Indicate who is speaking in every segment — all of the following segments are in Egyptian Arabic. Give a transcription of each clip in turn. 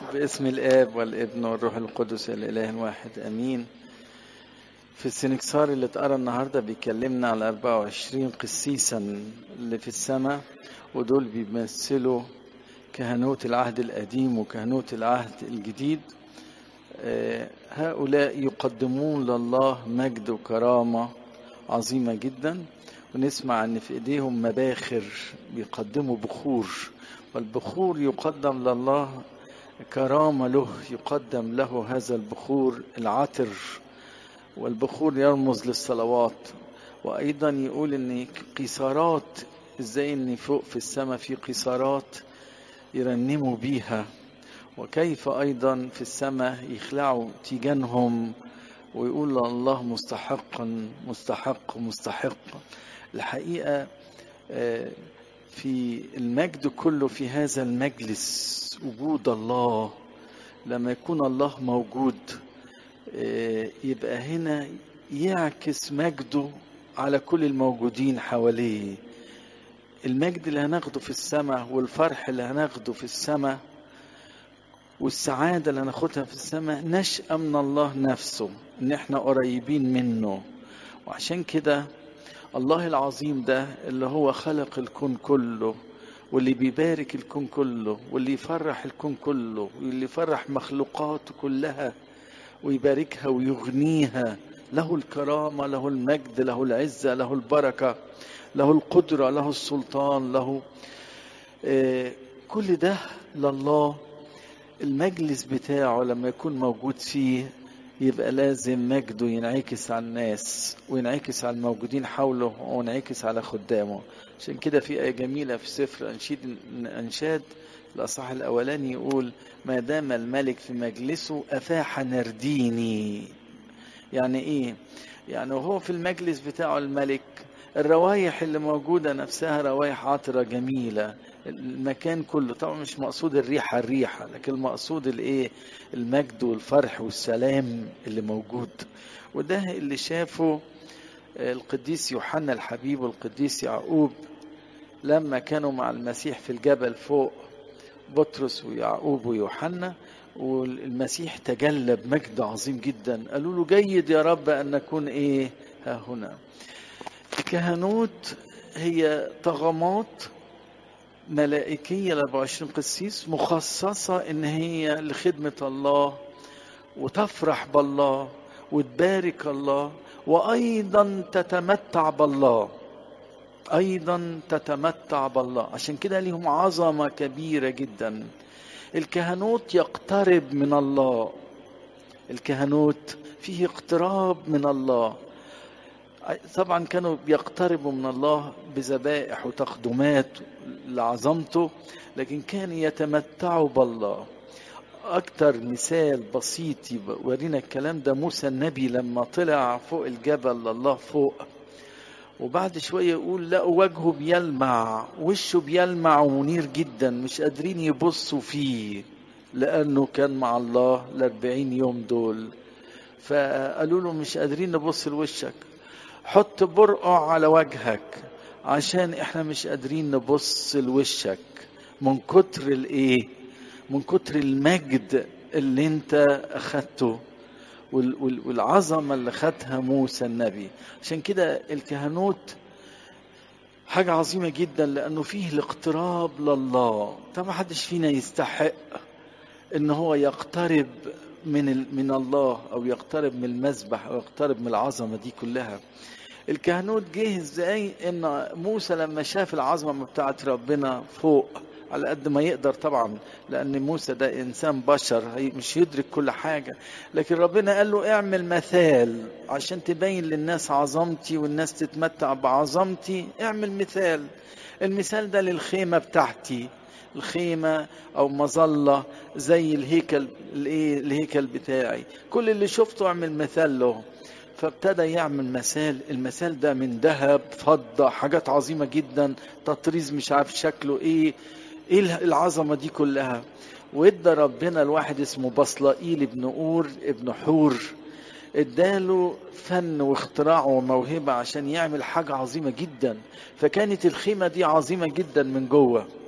Speaker 1: باسم الآب والابن والروح القدس الإله الواحد أمين في السنكسار اللي اتقرا النهارده بيكلمنا على 24 قسيسا اللي في السماء ودول بيمثلوا كهنوت العهد القديم وكهنوت العهد الجديد آه، هؤلاء يقدمون لله مجد وكرامة عظيمة جدا ونسمع ان في ايديهم مباخر بيقدموا بخور والبخور يقدم لله كرامة له يقدم له هذا البخور العطر والبخور يرمز للصلوات وأيضا يقول إن قيصارات إزاي إن فوق في السماء في قيصارات يرنموا بيها وكيف أيضا في السماء يخلعوا تيجانهم ويقول الله مستحقا مستحق مستحق الحقيقة آه، في المجد كله في هذا المجلس وجود الله لما يكون الله موجود آه، يبقى هنا يعكس مجده على كل الموجودين حواليه المجد اللي هناخده في السماء والفرح اللي هناخده في السماء والسعادة اللي هناخدها في السماء نشأة من الله نفسه ان احنا قريبين منه وعشان كده الله العظيم ده اللي هو خلق الكون كله واللي بيبارك الكون كله واللي يفرح الكون كله واللي يفرح مخلوقاته كلها ويباركها ويغنيها له الكرامة له المجد له العزة له البركة له القدرة له السلطان له آه، كل ده لله المجلس بتاعه لما يكون موجود فيه يبقى لازم مجده ينعكس على الناس وينعكس على الموجودين حوله وينعكس على خدامه عشان كده في آية جميلة في سفر أنشيد أنشاد الأصحاح الأولاني يقول ما دام الملك في مجلسه أفاح نرديني يعني إيه؟ يعني وهو في المجلس بتاعه الملك الروايح اللي موجودة نفسها روايح عطرة جميلة المكان كله طبعا مش مقصود الريحة الريحة لكن المقصود الايه المجد والفرح والسلام اللي موجود وده اللي شافه القديس يوحنا الحبيب والقديس يعقوب لما كانوا مع المسيح في الجبل فوق بطرس ويعقوب ويوحنا والمسيح تجلى بمجد عظيم جدا قالوا له جيد يا رب ان نكون ايه ها هنا الكهنوت هي طغمات ملائكية ل 24 قسيس مخصصة إن هي لخدمة الله وتفرح بالله وتبارك الله وأيضا تتمتع بالله أيضا تتمتع بالله عشان كده ليهم عظمة كبيرة جدا الكهنوت يقترب من الله الكهنوت فيه اقتراب من الله طبعا كانوا بيقتربوا من الله بذبائح وتقدمات لعظمته لكن كانوا يتمتعوا بالله أكتر مثال بسيط يورينا الكلام ده موسى النبي لما طلع فوق الجبل لله فوق وبعد شوية يقول لقوا وجهه بيلمع وشه بيلمع ومنير جدا مش قادرين يبصوا فيه لأنه كان مع الله الأربعين يوم دول فقالوا له مش قادرين نبص لوشك حط برقع على وجهك عشان احنا مش قادرين نبص لوشك من كتر الايه من كتر المجد اللي انت اخدته والعظمه اللي خدها موسى النبي عشان كده الكهنوت حاجة عظيمة جدا لأنه فيه الاقتراب لله طبعا محدش فينا يستحق إن هو يقترب من من الله أو يقترب من المذبح أو يقترب من العظمة دي كلها الكهنوت جه ازاي ان موسى لما شاف العظمه بتاعت ربنا فوق على قد ما يقدر طبعا لان موسى ده انسان بشر مش يدرك كل حاجه لكن ربنا قال له اعمل مثال عشان تبين للناس عظمتي والناس تتمتع بعظمتي اعمل مثال المثال ده للخيمه بتاعتي الخيمة أو مظلة زي الهيكل الإيه الهيكل بتاعي كل اللي شفته أعمل مثال له فابتدى يعمل مثال المثال ده من ذهب فضة حاجات عظيمة جدا تطريز مش عارف شكله ايه ايه العظمة دي كلها وادى ربنا الواحد اسمه بصلائيل ابن اور ابن حور اداله فن واختراع وموهبة عشان يعمل حاجة عظيمة جدا فكانت الخيمة دي عظيمة جدا من جوه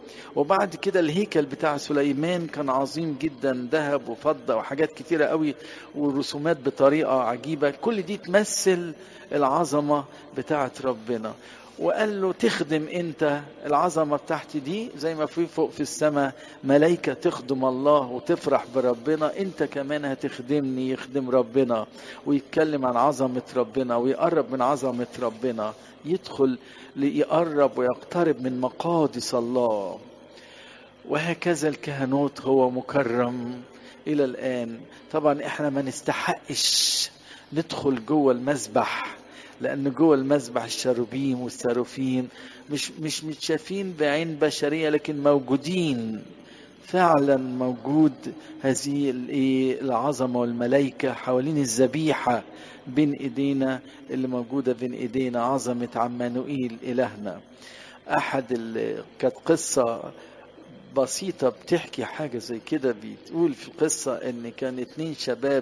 Speaker 1: وبعد كده الهيكل بتاع سليمان كان عظيم جدا ذهب وفضة وحاجات كتيرة قوي ورسومات بطريقة عجيبة كل دي تمثل العظمة بتاعة ربنا وقال له تخدم انت العظمه بتاعتي دي زي ما في فوق في السماء ملائكه تخدم الله وتفرح بربنا انت كمان هتخدمني يخدم ربنا ويتكلم عن عظمه ربنا ويقرب من عظمه ربنا يدخل يقرب ويقترب من مقادس الله وهكذا الكهنوت هو مكرم الى الان طبعا احنا ما نستحقش ندخل جوه المسبح لان جوه المسبح الشاروبيم والساروفين مش مش متشافين بعين بشريه لكن موجودين فعلا موجود هذه العظمه والملائكه حوالين الذبيحه بين ايدينا اللي موجوده بين ايدينا عظمه عمانوئيل الهنا احد كانت قصه بسيطه بتحكي حاجه زي كده بتقول في القصه ان كان اتنين شباب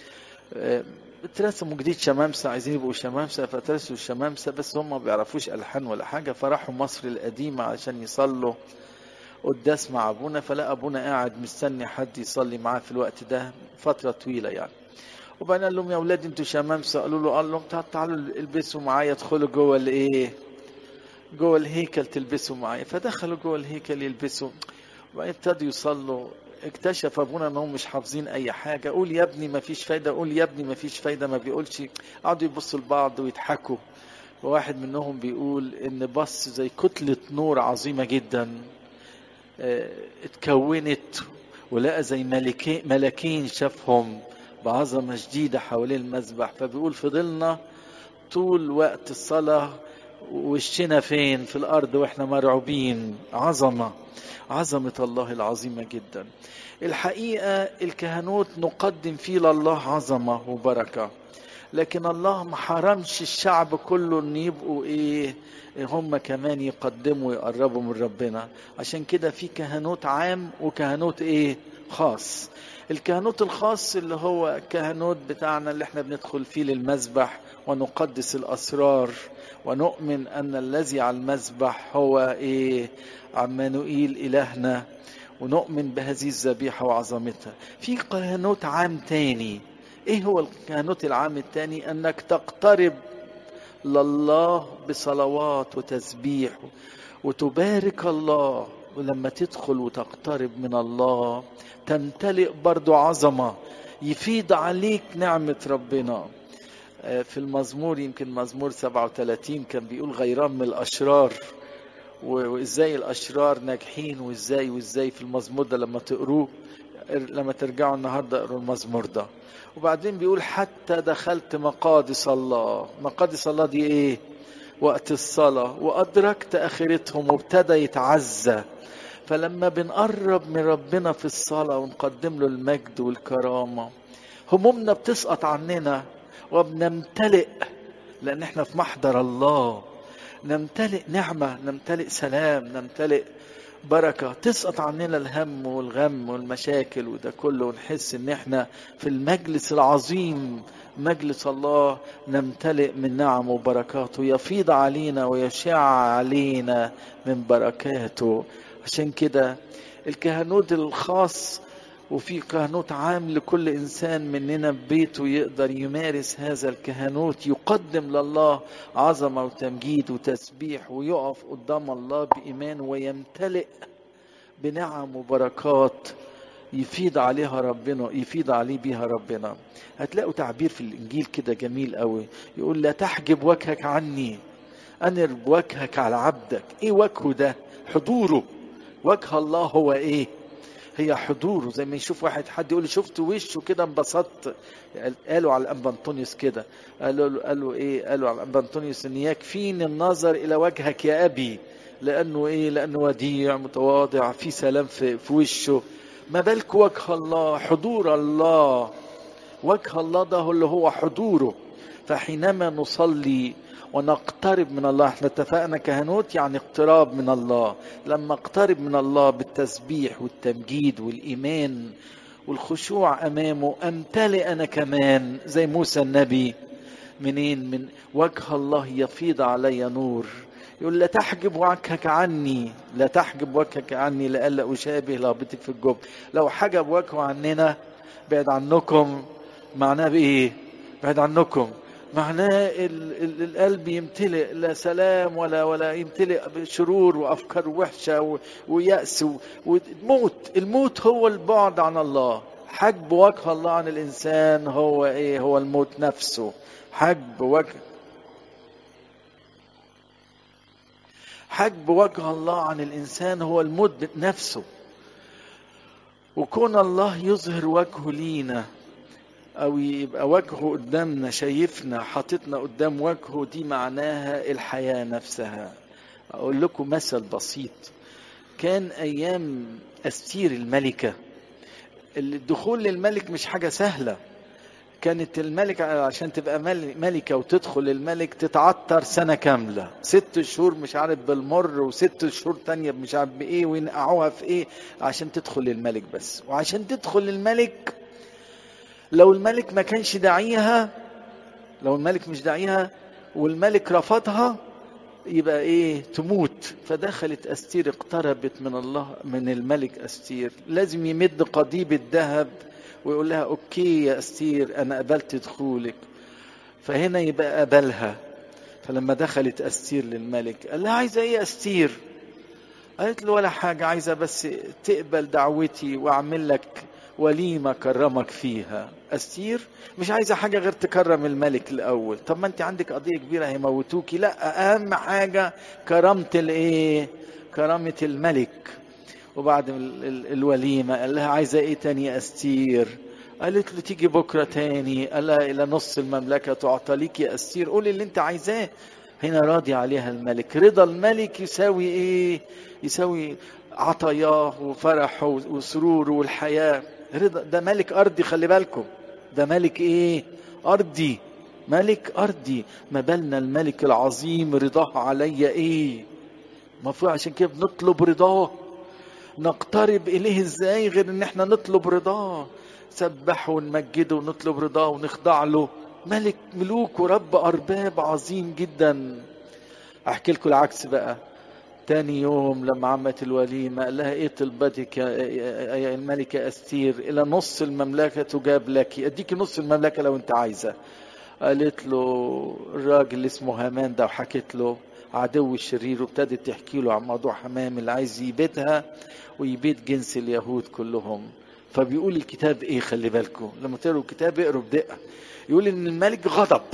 Speaker 1: اترسموا جديد شمامسة عايزين يبقوا شمامسة فترسوا الشمامسة بس هم ما بيعرفوش ألحان ولا حاجة فراحوا مصر القديمة عشان يصلوا قداس مع أبونا فلقى أبونا قاعد مستني حد يصلي معاه في الوقت ده فترة طويلة يعني وبعدين قال لهم يا أولاد أنتوا شمامسة قالوا له قال لهم تعالوا البسوا معايا ادخلوا جوه الإيه جوه الهيكل تلبسوا معايا فدخلوا جوه الهيكل يلبسوا وبعدين ابتدوا يصلوا اكتشف ابونا انهم مش حافظين اي حاجه قول يا ابني ما فيش فايده قول يا ابني ما فيش فايده ما بيقولش قعدوا يبصوا لبعض ويضحكوا وواحد منهم بيقول ان بص زي كتله نور عظيمه جدا اه اتكونت ولقى زي ملكين ملكين شافهم بعظمه شديده حوالين المذبح فبيقول فضلنا طول وقت الصلاه وشنا فين في الارض واحنا مرعوبين عظمه عظمه الله العظيمه جدا الحقيقه الكهنوت نقدم فيه لله عظمه وبركه لكن الله ما حرمش الشعب كله ان يبقوا ايه هم كمان يقدموا ويقربوا من ربنا عشان كده في كهنوت عام وكهنوت ايه خاص الكهنوت الخاص اللي هو الكهنوت بتاعنا اللي احنا بندخل فيه للمذبح ونقدس الاسرار ونؤمن ان الذي على المذبح هو ايه عمانوئيل الهنا ونؤمن بهذه الذبيحه وعظمتها في كهنوت عام تاني ايه هو الكهنوت العام التاني انك تقترب لله بصلوات وتسبيح وتبارك الله ولما تدخل وتقترب من الله تمتلئ برضو عظمة يفيض عليك نعمة ربنا في المزمور يمكن مزمور 37 كان بيقول غيران من الأشرار وازاي الأشرار ناجحين وازاي وازاي في المزمور ده لما تقروه لما ترجعوا النهارده اقروا المزمور ده وبعدين بيقول حتى دخلت مقادس الله مقادس الله دي ايه وقت الصلاة وأدركت آخرتهم وابتدى يتعزى فلما بنقرب من ربنا في الصلاة ونقدم له المجد والكرامة همومنا بتسقط عننا وبنمتلئ لأن احنا في محضر الله نمتلئ نعمة نمتلئ سلام نمتلئ بركة تسقط عننا الهم والغم والمشاكل وده كله ونحس ان احنا في المجلس العظيم مجلس الله نمتلئ من نعم وبركاته يفيض علينا ويشع علينا من بركاته عشان كده الكهنوت الخاص وفي كهنوت عام لكل انسان مننا ببيته يقدر يمارس هذا الكهنوت يقدم لله عظمه وتمجيد وتسبيح ويقف قدام الله بايمان ويمتلئ بنعم وبركات يفيض عليها ربنا يفيض عليه بيها ربنا هتلاقوا تعبير في الانجيل كده جميل قوي يقول لا تحجب وجهك عني انر وجهك على عبدك ايه وجهه ده حضوره وجه الله هو ايه هي حضوره زي ما يشوف واحد حد يقول شفت وشه كده انبسطت قالوا على الانبا انطونيوس كده قالوا له قالوا ايه قالوا على الانبا انطونيوس ان يكفيني النظر الى وجهك يا ابي لانه ايه لانه وديع متواضع في سلام في, في وشه ما بالك وجه الله حضور الله وجه الله ده اللي هو حضوره فحينما نصلي ونقترب من الله احنا اتفقنا كهنوت يعني اقتراب من الله لما اقترب من الله بالتسبيح والتمجيد والايمان والخشوع امامه امتلئ انا كمان زي موسى النبي منين من وجه الله يفيض علي نور يقول لا تحجب وجهك عني لا تحجب وجهك عني لئلا اشابه لابتك في الجب لو حجب وجهه عننا بعد عنكم معناه بايه بعد عنكم معناه ال ال القلب يمتلئ لا سلام ولا ولا يمتلئ بشرور وافكار وحشه ويأس وموت الموت هو البعد عن الله حجب وجه الله عن الانسان هو ايه هو الموت نفسه حجب وجه حجب وجه الله عن الانسان هو الموت نفسه وكون الله يظهر وجهه لينا او يبقى وجهه قدامنا شايفنا حاططنا قدام وجهه دي معناها الحياه نفسها اقول لكم مثل بسيط كان ايام استير الملكه الدخول للملك مش حاجه سهله كانت الملكة عشان تبقى ملكة وتدخل الملك تتعطر سنة كاملة ست شهور مش عارف بالمر وست شهور تانية مش عارف بإيه وينقعوها في إيه عشان تدخل الملك بس وعشان تدخل الملك لو الملك ما كانش داعيها لو الملك مش داعيها والملك رفضها يبقى ايه تموت فدخلت استير اقتربت من الله من الملك استير لازم يمد قضيب الذهب ويقول لها اوكي يا استير انا قبلت دخولك فهنا يبقى قبلها فلما دخلت استير للملك قال لها عايزه ايه يا استير قالت له ولا حاجه عايزه بس تقبل دعوتي واعمل لك وليمه كرمك فيها استير مش عايزه حاجه غير تكرم الملك الاول طب ما انت عندك قضيه كبيره هيموتوكي لا اهم حاجه كرامه الايه كرامه الملك وبعد الوليمة قال لها عايزة ايه تاني يا استير قالت له تيجي بكرة تاني قال لها إلى نص المملكة تعطى ليك يا أستير قولي اللي أنت عايزاه هنا راضي عليها الملك رضا الملك يساوي إيه يساوي عطاياه وفرحه وسروره والحياة رضا ده ملك أرضي خلي بالكم ده ملك إيه أرضي ملك أرضي ما بالنا الملك العظيم رضاه عليا إيه المفروض عشان كده بنطلب رضاه نقترب إليه إزاي غير إن إحنا نطلب رضاه سبحه ونمجده ونطلب رضاه ونخضع له ملك ملوك ورب أرباب عظيم جدا أحكي لكم العكس بقى تاني يوم لما عمت الوليمة قال لها ايه طلبتك يا, يا الملكة أستير إلى نص المملكة تجاب لك أديك نص المملكة لو أنت عايزة قالت له الراجل اللي اسمه هامان ده وحكت له عدو الشرير وابتدت تحكي له عن موضوع حمام اللي عايز يبيدها ويبيد جنس اليهود كلهم فبيقول الكتاب ايه خلي بالكم لما تقروا الكتاب اقروا بدقه يقول ان الملك غضب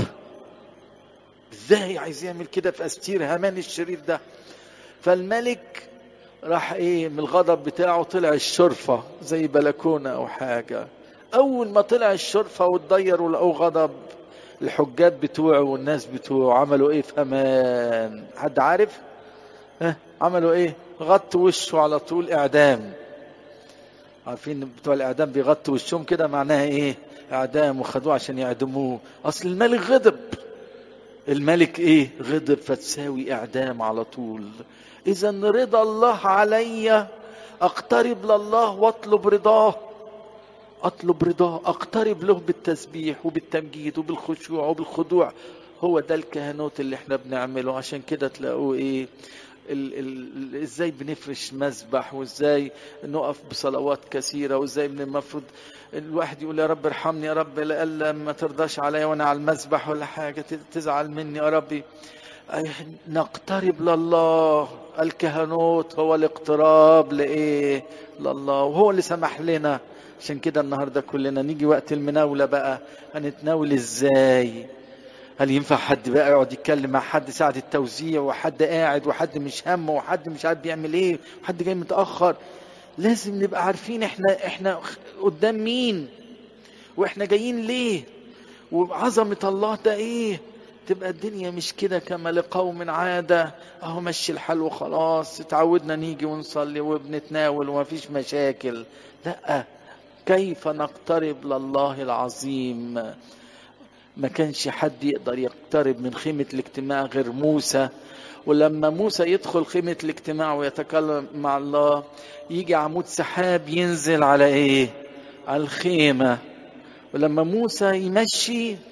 Speaker 1: ازاي عايز يعمل كده في استير هامان الشرير ده فالملك راح ايه من الغضب بتاعه طلع الشرفه زي بلكونه او حاجه اول ما طلع الشرفه واتضير ولقوه غضب الحجاب بتوعه والناس بتوعه عملوا ايه في امان حد عارف ها عملوا ايه غطوا وشه على طول اعدام عارفين بتوع الاعدام بيغطوا وشهم كده معناها ايه اعدام وخدوه عشان يعدموه اصل الملك غضب الملك ايه غضب فتساوي اعدام على طول اذا رضا الله علي اقترب لله واطلب رضاه اطلب رضاه اقترب له بالتسبيح وبالتمجيد وبالخشوع وبالخضوع هو ده الكهنوت اللي احنا بنعمله عشان كده تلاقوه ايه ال ال ازاي بنفرش مذبح وازاي نقف بصلوات كثيره وازاي من المفروض الواحد يقول يا رب ارحمني يا رب لألا ما ترضاش عليا وانا على المذبح ولا حاجه تزعل مني يا ربي نقترب لله الكهنوت هو الاقتراب لايه لله وهو اللي سمح لنا عشان كده النهارده كلنا نيجي وقت المناوله بقى هنتناول ازاي هل ينفع حد بقى يقعد يتكلم مع حد ساعة التوزيع وحد قاعد وحد مش همه وحد مش عارف بيعمل ايه وحد جاي متأخر لازم نبقى عارفين احنا احنا قدام مين واحنا جايين ليه وعظمة الله ده ايه تبقى الدنيا مش كده كما لقوم عادة اهو مشي الحال وخلاص اتعودنا نيجي ونصلي وبنتناول ومفيش مشاكل لا كيف نقترب لله العظيم ما كانش حد يقدر يقترب من خيمة الاجتماع غير موسى ولما موسى يدخل خيمة الاجتماع ويتكلم مع الله يجي عمود سحاب ينزل على ايه على الخيمة ولما موسى يمشي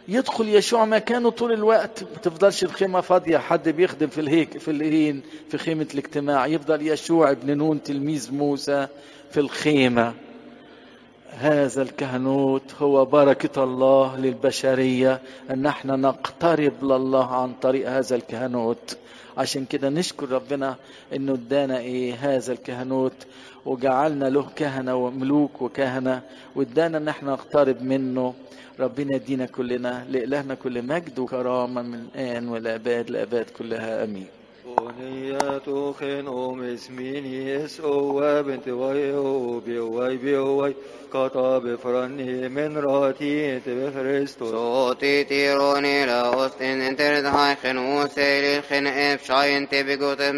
Speaker 1: يدخل يشوع مكانه طول الوقت ما تفضلش الخيمة فاضية حد بيخدم في الهيك في الهين في خيمة الاجتماع يفضل يشوع ابن نون تلميذ موسى في الخيمة هذا الكهنوت هو بركة الله للبشرية أن احنا نقترب لله عن طريق هذا الكهنوت عشان كده نشكر ربنا انه ادانا ايه هذا الكهنوت وجعلنا له كهنة وملوك وكهنة وادانا ان احنا نقترب منه ربنا يدينا كلنا لإلهنا كل مجد وكرامة من الآن والأباد الأباد كلها أمين
Speaker 2: أغنية خنوم اسميني اسقوا بنت ويو بيوي بيوي كتاب فرني من راتي بخريستوس
Speaker 3: صوتي تيروني لا أستن انتر دهاي خنو سيل الخن افشاين تبقوت